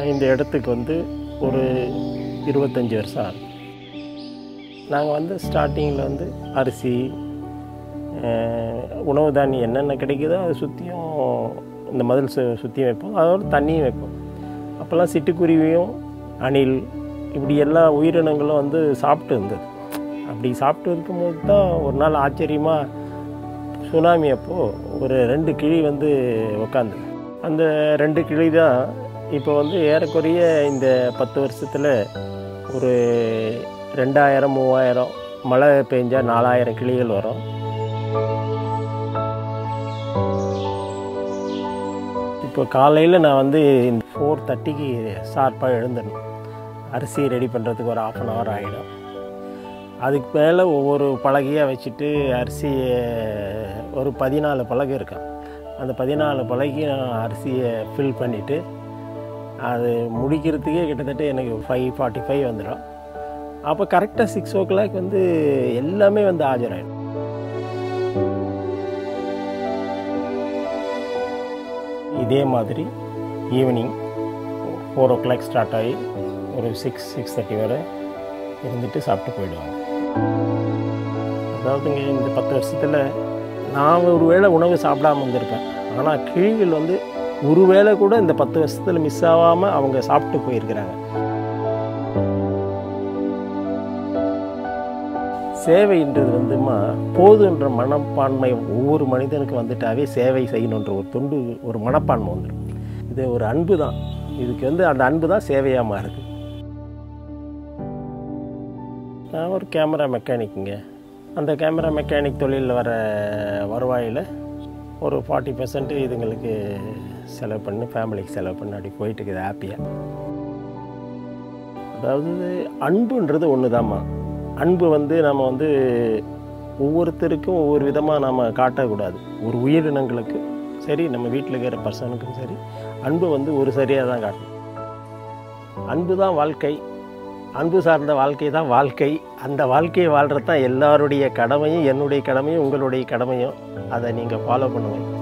நான் இந்த இடத்துக்கு வந்து ஒரு இருபத்தஞ்சி வருஷம் ஆகுது நாங்கள் வந்து ஸ்டார்டிங்கில் வந்து அரிசி அஹ், உணவு தானியம் என்னென்ன கிடைக்குதோ அதை சுற்றியும் இந்த மதில் சு சுற்றியும் வைப்போம் அதோட தண்ணியும் வைப்போம் அப்போல்லாம் சிட்டுக்குருவியும் அணில் இப்படி எல்லா உயிரினங்களும் வந்து சாப்பிட்டு இருந்தது அப்படி சாப்பிட்டு இருக்கும்போது தான் ஒரு நாள் ஆச்சரியமாக சுனாமி அப்போது ஒரு ரெண்டு கிளி வந்து உக்காந்துது அந்த ரெண்டு கிளி தான் இப்போ வந்து ஏறக்குறைய இந்த பத்து வருஷத்தில் ஒரு ரெண்டாயிரம் மூவாயிரம் மழை பெஞ்சால் நாலாயிரம் கிளிகள் வரும் இப்போ காலையில் நான் வந்து இந்த ஃபோர் தேர்ட்டிக்கு ஷார்ப்பாக எழுந்துடணும் அரிசி ரெடி பண்ணுறதுக்கு ஒரு ஆஃப் அன் ஹவர் ஆகிடும் அதுக்கு மேலே ஒவ்வொரு பலகையாக வச்சுட்டு அரிசியை ஒரு பதினாலு பலகை இருக்கும் அந்த பதினாலு பலகையும் நான் அரிசியை ஃபில் பண்ணிவிட்டு அது முடிக்கிறதுக்கே கிட்டத்தட்ட எனக்கு ஃபைவ் ஃபார்ட்டி ஃபைவ் வந்துடும் அப்போ கரெக்டாக சிக்ஸ் ஓ கிளாக் வந்து எல்லாமே வந்து ஆஜராயிடும் இதே மாதிரி evening four o'clock start ஆகி ஒரு சிக்ஸ் சிக்ஸ் தேர்ட்டி வரை இருந்துட்டு சாப்பிட்டு போயிடுவாங்க அதாவதுங்க இந்த பத்து வருஷத்தில் நான் ஒரு வேளை உணவு சாப்பிடாம வந்திருப்பேன் ஆனால் கிழிகள் வந்து ஒரு வேளை கூட இந்த பத்து வருஷத்தில் மிஸ் ஆகாமல் அவங்க சாப்பிட்டு போயிருக்கிறாங்க சேவைன்றது வந்துமா போதுன்ற மனப்பான்மை ஒவ்வொரு மனிதனுக்கு வந்துட்டாவே சேவை செய்யணுன்ற ஒரு தொண்டு ஒரு மனப்பான்மை வந்துடும் இது ஒரு அன்பு தான் இதுக்கு வந்து அந்த அன்பு தான் சேவையாக மாறுது நான் ஒரு கேமரா மெக்கானிக்குங்க அந்த கேமரா மெக்கானிக் தொழிலில் வர வருவாயில் ஒரு ஃபார்ட்டி பர்சன்ட் இதுங்களுக்கு செலவு பண்ணி ஃபேமிலிக்கு செலவு பண்ணி அப்படி போயிட்டு இருக்குது ஹாப்பியாக அதாவது அன்புன்றது ஒன்று அன்பு வந்து நம்ம வந்து ஒவ்வொருத்தருக்கும் ஒவ்வொரு விதமாக நாம் காட்டக்கூடாது ஒரு உயிரினங்களுக்கு சரி நம்ம வீட்டில் இருக்கிற பர்சனுக்கும் சரி அன்பு வந்து ஒரு சரியாக தான் காட்டணும் அன்பு தான் வாழ்க்கை அன்பு சார்ந்த வாழ்க்கை தான் வாழ்க்கை அந்த வாழ்க்கையை வாழ்கிறது தான் எல்லாருடைய கடமையும் என்னுடைய கடமையும் உங்களுடைய கடமையும் அதை நீங்கள் ஃபாலோ பண்ணுங்கள்